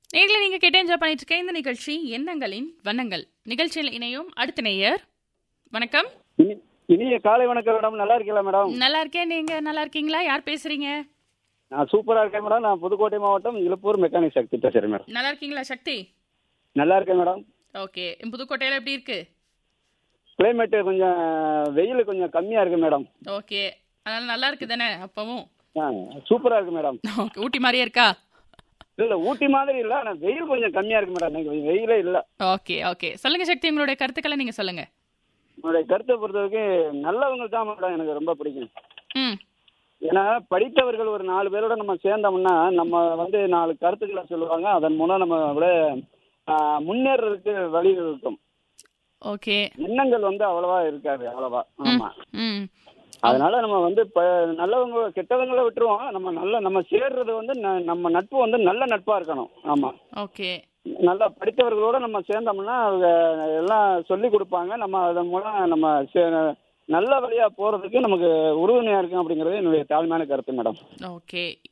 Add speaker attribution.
Speaker 1: நேர்ல நீங்க கேட்டு என்ஜாய் பண்ணிட்டு இருக்க இந்த நிகழ்ச்சி எண்ணங்களின் வண்ணங்கள் நிகழ்ச்சியில் இணையும் அடுத்த நேயர் வணக்கம்
Speaker 2: இனி இனிய காலை வணக்கம் மேடம் நல்லா இருக்கீங்களா மேடம்
Speaker 1: நல்லா இருக்கேன் நீங்க நல்லா இருக்கீங்களா யார் பேசுறீங்க
Speaker 2: நான் சூப்பரா இருக்கேன் மேடம் நான் புதுக்கோட்டை மாவட்டம் இழுப்பூர் மெக்கானிக் சக்தி பேசுறேன் மேடம்
Speaker 1: நல்லா இருக்கீங்களா சக்தி
Speaker 2: நல்லா இருக்கேன் மேடம்
Speaker 1: ஓகே புதுக்கோட்டையில எப்படி இருக்கு
Speaker 2: கிளைமேட் கொஞ்சம் வெயில் கொஞ்சம் கம்மியா இருக்கு மேடம்
Speaker 1: ஓகே அதனால நல்லா இருக்கு தானே அப்பவும்
Speaker 2: ஆ, சூப்பரா இருக்கு மேடம்
Speaker 1: ஓகே ஊட்டி மாதிரியே இருக்கா
Speaker 2: இல்ல இல்ல ஊட்டி மாதிரி இல்ல ஆனா வெயில் கொஞ்சம் கம்மியா இருக்கு மேடம் இன்னைக்கு கொஞ்சம் வெயிலே இல்ல
Speaker 1: ஓகே ஓகே சொல்லுங்க சக்தி உங்களுடைய கருத்துக்களை நீங்க சொல்லுங்க
Speaker 2: உங்களுடைய கருத்தை பொறுத்தவரைக்கும் நல்லவங்க தான் மேடம் எனக்கு ரொம்ப பிடிக்கும்
Speaker 1: ம்
Speaker 2: ஏன்னா படித்தவர்கள் ஒரு நாலு பேரோட நம்ம சேர்ந்தோம்னா நம்ம வந்து நாலு கருத்துக்களை சொல்லுவாங்க அதன் மூலம் நம்ம விட ஆ, முன்னேறதுக்கு வழி இருக்கும்
Speaker 1: ஓகே
Speaker 2: எண்ணங்கள் வந்து அவ்வளவா இருக்காது அவ்வளவா ஆமா
Speaker 1: ம்
Speaker 2: அதனால நம்ம வந்து இப்ப நல்லவங்க கெட்டவங்கள விட்டுருவோம் நம்ம நல்ல நம்ம சேர்றது வந்து ந- நம்ம நட்பு வந்து நல்ல நட்பா இருக்கணும் ஆமா
Speaker 1: ஓகே
Speaker 2: நல்லா படித்தவர்களோட நம்ம சேர்ந்தோம்னா அவங்க எல்லாம் சொல்லி கொடுப்பாங்க நம்ம அதன் மூலம் நம்ம சே- நல்ல வழியா போறதுக்கு நமக்கு உறுதுணையா இருக்கும் அப்படிங்கிறது என்னுடைய தாழ்மையான கருத்து மேடம்
Speaker 1: ஓகே